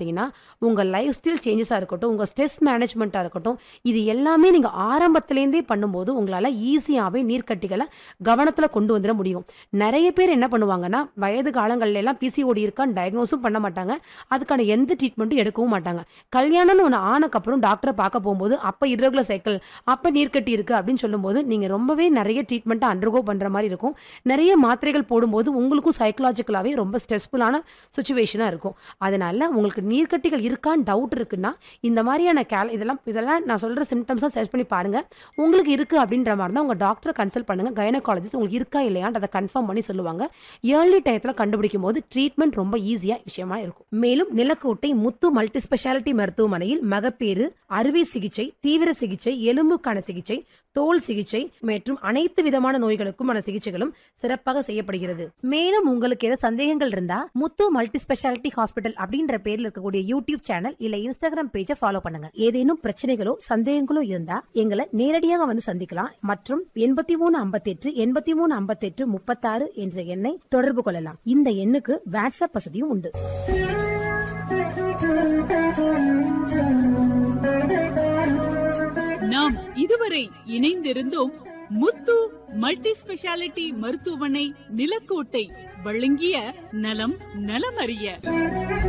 பார்த்தீங்கன்னா உங்கள் life style சேஞ்சஸாக இருக்கட்டும் உங்கள் ஸ்ட்ரெஸ் மேனேஜ்மெண்ட்டாக இருக்கட்டும் இது எல்லாமே நீங்கள் ஆரம்பத்துலேருந்தே பண்ணும்போது உங்களால் ஈஸியாகவே நீர்க்கட்டிகளை கவனத்தில் கொண்டு வந்துட முடியும் நிறைய பேர் என்ன பண்ணுவாங்கன்னா வயது காலங்கள்ல எல்லாம் பிசிஓடி இருக்கான்னு டயக்னோஸும் பண்ண மாட்டாங்க அதுக்கான எந்த ட்ரீட்மெண்ட்டும் எடுக்கவும் மாட்டாங்க கல்யாணம்னு ஒன்று ஆனக்கப்புறம் டாக்டரை பார்க்க போகும்போது அப்போ irregular சைக்கிள் அப்போ நீர்க்கட்டி இருக்குது அப்படின்னு சொல்லும்போது நீங்கள் ரொம்பவே நிறைய ட்ரீட்மெண்ட்டை அண்டர்கோ பண்ணுற மாதிரி இருக்கும் நிறைய மாத்திரைகள் போடும்போது உங்களுக்கும் சைக்கலாஜிக்கலாகவே ரொம்ப ஸ்ட்ரெஸ்ஃபுல்லான சுச்சுவேஷனாக இருக்கும் அதனால உங்களுக்கு நீர்க்கட்டிகள் இருக்கான்னு டவுட் இருக்குன்னா இந்த மாதிரியான கேல் இதெல்லாம் இதெல்லாம் நான் சொல்கிற சிம்டம்ஸாக சர்ச் பண்ணி பாருங்கள் உங்களுக்கு இருக்குது அப்படின்ற மாதிரி தான் உங்கள் டாக்டரை கன்சல்ட் பண்ணுங்கள் கைனகாலஜிஸ்ட் உங்களுக்கு இருக்கா இல்லையான்னு அதை கன்ஃபார்ம் பண்ணி சொல்லுவாங்க ஏர்லி டயத்தில் கண்டுபிடிக்கும் போது ட்ரீட்மெண்ட் ரொம்ப ஈஸியாக விஷயமா இருக்கும் மேலும் நிலக்கோட்டை முத்து மல்டி ஸ்பெஷாலிட்டி மருத்துவமனையில் மகப்பேறு அறுவை சிகிச்சை தீவிர சிகிச்சை எலும்புக்கான சிகிச்சை தோல் சிகிச்சை மற்றும் அனைத்து விதமான நோய்களுக்குமான சிகிச்சைகளும் சிறப்பாக செய்யப்படுகிறது மேலும் உங்களுக்கு ஏதாவது சந்தேகங்கள் இருந்தா முத்து மல்டி ஸ்பெஷாலிட்டி ஹாஸ்பிட்டல் அப்படின்ற பேர்ல இருக்கக்கூடிய யூடியூப் சேனல் இல்ல இன்ஸ்டாகிராம் பேஜை ஃபாலோ பண்ணுங்க ஏதேனும் பிரச்சனைகளோ சந்தேகங்களோ இருந்தா எங்களை நேரடியாக வந்து சந்திக்கலாம் மற்றும் எண்பத்தி மூணு ஐம்பத்தெட்டு எண்பத்தி மூணு ஐம்பத்தெட்டு முப்பத்தாறு என்ற எண்ணை தொடர்பு கொள்ளலாம் இந்த எண்ணுக்கு வாட்ஸ்அப் வசதியும் உண்டு நாம் இதுவரை இணைந்திருந்தோம் முத்து மல்டி ஸ்பெஷாலிட்டி மருத்துவமனை நிலக்கோட்டை வழங்கிய நலம் நலமறிய